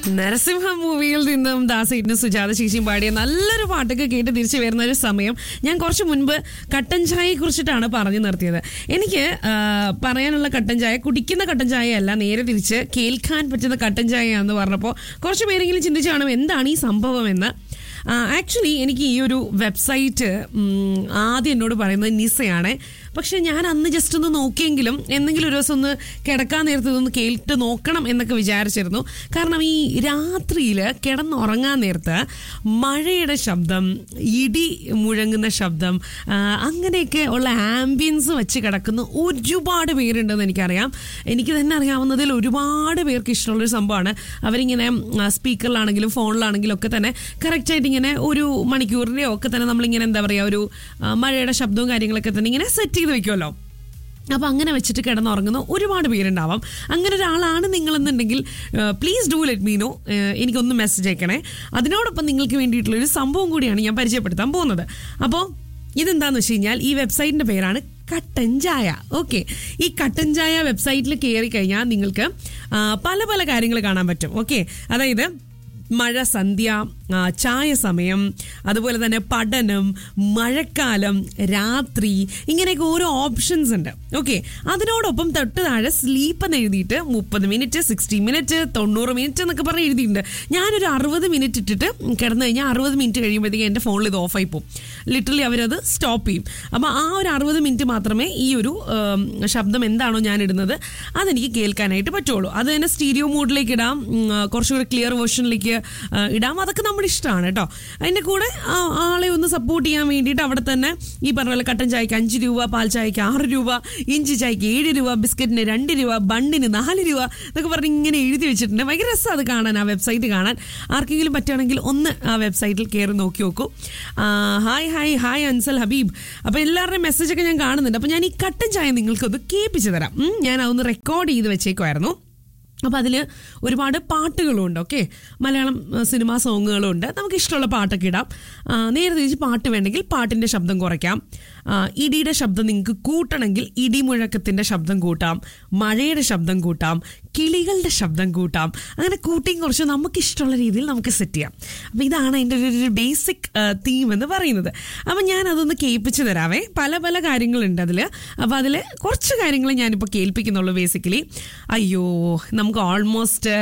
നരസിംഹ മൂവിയിൽ നിന്നും ദാസേറ്റിനും സുജാത ചേച്ചിയും പാടിയ നല്ലൊരു പാട്ടൊക്കെ കേട്ട് തിരിച്ചു വരുന്ന ഒരു സമയം ഞാൻ കുറച്ച് മുൻപ് കട്ടൻ ചായയെ കുറിച്ചിട്ടാണ് പറഞ്ഞു നിർത്തിയത് എനിക്ക് ആ, പറയാനുള്ള കട്ടൻ ചായ കുടിക്കുന്ന കട്ടൻ ചായ അല്ല നേരെ തിരിച്ച് കേൾക്കാൻ പറ്റുന്ന കട്ടൻ ചായയാണെന്ന് പറഞ്ഞപ്പോൾ കുറച്ച് പേരെങ്കിലും ചിന്തിച്ചു കാണും എന്താണ് ഈ സംഭവം എന്ന് ആക്ച്വലി എനിക്ക് ഈ ഒരു വെബ്സൈറ്റ് ഉം, ആദ്യം എന്നോട് പറയുന്നത് നിസയാണ് പക്ഷെ ഞാൻ അന്ന് ജസ്റ്റ് ഒന്ന് നോക്കിയെങ്കിലും എന്തെങ്കിലും ഒരു ദിവസം ഒന്ന് കിടക്കാൻ നേരത്ത് ഇതൊന്ന് കേട്ട് നോക്കണം എന്നൊക്കെ വിചാരിച്ചിരുന്നു കാരണം ഈ രാത്രിയിൽ കിടന്നുറങ്ങാൻ നേരത്ത് മഴയുടെ ശബ്ദം ഇടി മുഴങ്ങുന്ന ശബ്ദം ആ, അങ്ങനെയൊക്കെ ഉള്ള ആംബിയൻസ് വെച്ച് കിടക്കുന്ന ഒരുപാട് പേരുണ്ടെന്ന് എനിക്കറിയാം എനിക്ക് തന്നെ അറിയാവുന്നതിൽ ഒരുപാട് പേർക്ക് ഇഷ്ടമുള്ളൊരു സംഭവമാണ് അവരിങ്ങനെ ആ, സ്പീക്കറിലാണെങ്കിലും ഫോണിലാണെങ്കിലും ഒക്കെ തന്നെ കറക്റ്റായിട്ട് ഇങ്ങനെ ഒരു മണിക്കൂറിൻ്റെയോ ഒക്കെ തന്നെ നമ്മളിങ്ങനെ എന്താ പറയുക ഒരു ആ, മഴയുടെ ശബ്ദവും കാര്യങ്ങളൊക്കെ തന്നെ ഇങ്ങനെ സെറ്റ് ചെയ്ത് വെക്കുമല്ലോ അപ്പോൾ അങ്ങനെ വെച്ചിട്ട് കിടന്നുറങ്ങുന്ന ഒരുപാട് പേരുണ്ടാവാം അങ്ങനെ ഒരാളാണ് നിങ്ങളെന്നുണ്ടെങ്കിൽ please do let me know എനിക്കൊന്ന് മെസ്സേജ് അയക്കണേ അതിനോടൊപ്പം നിങ്ങൾക്ക് വേണ്ടിയിട്ടുള്ളൊരു സംഭവം കൂടിയാണ് ഞാൻ പരിചയപ്പെടുത്താൻ പോകുന്നത് അപ്പോൾ ഇതെന്താന്ന് വെച്ച് കഴിഞ്ഞാൽ ഈ വെബ്സൈറ്റിന്റെ പേരാണ് കട്ടൻ ചായ ഓക്കെ ഈ കട്ടൻ ചായ വെബ്സൈറ്റിൽ കയറി കഴിഞ്ഞാൽ നിങ്ങൾക്ക് ആ, പല പല കാര്യങ്ങൾ കാണാൻ പറ്റും ഓക്കെ അതായത് മഴ സന്ധ്യ ആ, ചായ സമയം അതുപോലെ തന്നെ പഠനം മഴക്കാലം രാത്രി ഇങ്ങനെയൊക്കെ ഓരോ ഓപ്ഷൻസ് ഉണ്ട് ഓക്കെ അതിനോടൊപ്പം തൊട്ട് താഴെ സ്ലീപ്പ് എന്ന് എഴുതിയിട്ട് മുപ്പത് മിനിറ്റ് സിക്സ്റ്റി മിനിറ്റ് തൊണ്ണൂറ് മിനിറ്റ് എന്നൊക്കെ പറഞ്ഞ് എഴുതിയിട്ടുണ്ട് ഞാനൊരു അറുപത് മിനിറ്റ് ഇട്ടിട്ട് കിടന്നു കഴിഞ്ഞാൽ അറുപത് മിനിറ്റ് കഴിയുമ്പോഴത്തേക്ക് എൻ്റെ ഫോണിൽ ഇത് ഓഫായി പോകും ലിറ്ററലി അവരത് സ്റ്റോപ്പ് ചെയ്യും അപ്പോൾ ആ ഒരു അറുപത് മിനിറ്റ് മാത്രമേ ഈ ഒരു ഉം, ശബ്ദം എന്താണോ ഞാൻ ഇടുന്നത് അതെനിക്ക് കേൾക്കാനായിട്ട് പറ്റുള്ളൂ അത് തന്നെ സ്റ്റീരിയോ മോഡിലേക്ക് ഇടാം ഉം, ആ, കുറച്ചുകൂടി ക്ലിയർ വേർഷനിലേക്ക് ആ, ഇടാം അതൊക്കെ നമ്മുടെ ഇഷ്ടമാണ് കേട്ടോ അതിൻ്റെ കൂടെ ആ ആളെ ഒന്ന് സപ്പോർട്ട് ചെയ്യാൻ വേണ്ടിയിട്ട് അവിടെ തന്നെ ഈ പറഞ്ഞ പോലെ കട്ടൻ ചായക്ക് അഞ്ച് രൂപ പാൽ ചായക്ക് ആറ് രൂപ ഇഞ്ചി ചായക്ക് ഏഴ് രൂപ ബിസ്ക്കറ്റിന് രണ്ട് രൂപ ബണ്ണിന് നാല് രൂപ എന്നൊക്കെ പറഞ്ഞ് ഇങ്ങനെ എഴുതി വെച്ചിട്ടുണ്ട് ഭയങ്കര രസം അത് കാണാൻ ആ വെബ്സൈറ്റ് കാണാൻ ആർക്കെങ്കിലും പറ്റുകയാണെങ്കിൽ ഒന്ന് ആ വെബ്സൈറ്റിൽ കയറി നോക്കി നോക്കൂ ആ, hi hi hi Ansal Habeeb അപ്പോൾ എല്ലാവരുടെയും മെസ്സേജൊക്കെ ഞാൻ കാണുന്നുണ്ട് അപ്പോൾ ഞാൻ ഈ കട്ടൻ ചായ നിങ്ങൾക്കൊന്ന് കേൾപ്പിച്ച് തരാം ഉം, ഞാൻ അതൊന്ന് റെക്കോർഡ് ചെയ്ത് വെച്ചേക്കുമായിരുന്നു അപ്പോൾ അതിൽ ഒരുപാട് പാട്ടുകളും ഉണ്ട് ഓക്കെ മലയാളം ആ, സിനിമാ സോങ്ങുകളും ഉണ്ട് നമുക്ക് ഇഷ്ടമുള്ള പാട്ടൊക്കെ ഇടാം ആ, നേരെ തിരിച്ച് പാട്ട് വേണമെങ്കിൽ പാട്ടിൻ്റെ ശബ്ദം കുറയ്ക്കാം ആ, ഇടിയുടെ ശബ്ദം നിങ്ങൾക്ക് കൂട്ടണമെങ്കിൽ ഇടിമുഴക്കത്തിൻ്റെ ശബ്ദം കൂട്ടാം മഴയുടെ ശബ്ദം കൂട്ടാം കിളികളുടെ ശബ്ദം കൂട്ടാം അങ്ങനെ കൂട്ടിയും കുറച്ച് നമുക്ക് ഇഷ്ടമുള്ള രീതിയിൽ നമുക്ക് സെറ്റ് ചെയ്യാം അപ്പോൾ ഇതാണ് അതിൻ്റെ ഒരു ഒരു ബേസിക് തീം എന്ന് പറയുന്നത് അപ്പം ഞാൻ അതൊന്ന് കേൾപ്പിച്ച് തരാവേ പല പല കാര്യങ്ങളുണ്ട് അതിൽ അപ്പോൾ അതിൽ കുറച്ച് കാര്യങ്ങൾ ഞാനിപ്പോൾ കേൾപ്പിക്കുന്നുള്ളൂ ബേസിക്കലി അയ്യോ നമുക്ക് ഓൾമോസ്റ്റ്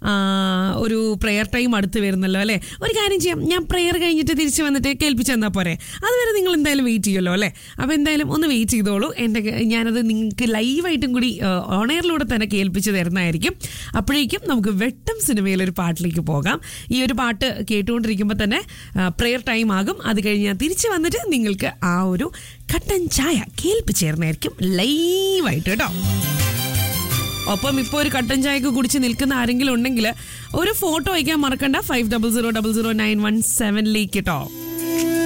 ഒരു പ്രെയർ ടൈം അടുത്ത് വരുന്നല്ലോ അല്ലേ ഒരു കാര്യം ചെയ്യാം ഞാൻ പ്രെയർ കഴിഞ്ഞിട്ട് തിരിച്ച് വന്നിട്ട് കേൾപ്പിച്ച് തന്നാൽ പോരെ അതുവരെ നിങ്ങൾ എന്തായാലും വെയിറ്റ് ചെയ്യുമല്ലോ അല്ലേ അപ്പോൾ എന്തായാലും ഒന്ന് വെയിറ്റ് ചെയ്തോളൂ എൻ്റെ ഞാനത് നിങ്ങൾക്ക് ലൈവായിട്ടും കൂടി ഓണയറിലൂടെ തന്നെ കേൾപ്പിച്ച് തരുന്നതായിരിക്കും അപ്പോഴേക്കും നമുക്ക് വെട്ടം സിനിമയിലൊരു പാട്ടിലേക്ക് പോകാം ഈ ഒരു പാട്ട് കേട്ടുകൊണ്ടിരിക്കുമ്പോൾ തന്നെ പ്രെയർ ടൈം ആകും അത് കഴിഞ്ഞ് ഞാൻ തിരിച്ച് വന്നിട്ട് നിങ്ങൾക്ക് ആ ഒരു കട്ടൻ ചായ കേൾപ്പിച്ച് തരുന്നതായിരിക്കും ലൈവായിട്ട് കേട്ടോ ഒപ്പം ഇപ്പോൾ ഒരു കട്ടൻ ചായക്ക് കുടിച്ച് നിൽക്കുന്ന ആരെങ്കിലും ഉണ്ടെങ്കിൽ ഒരു ഫോട്ടോ അയക്കാൻ മറക്കണ്ട five double zero double zero nine one സെവനിലേക്ക് കേട്ടോ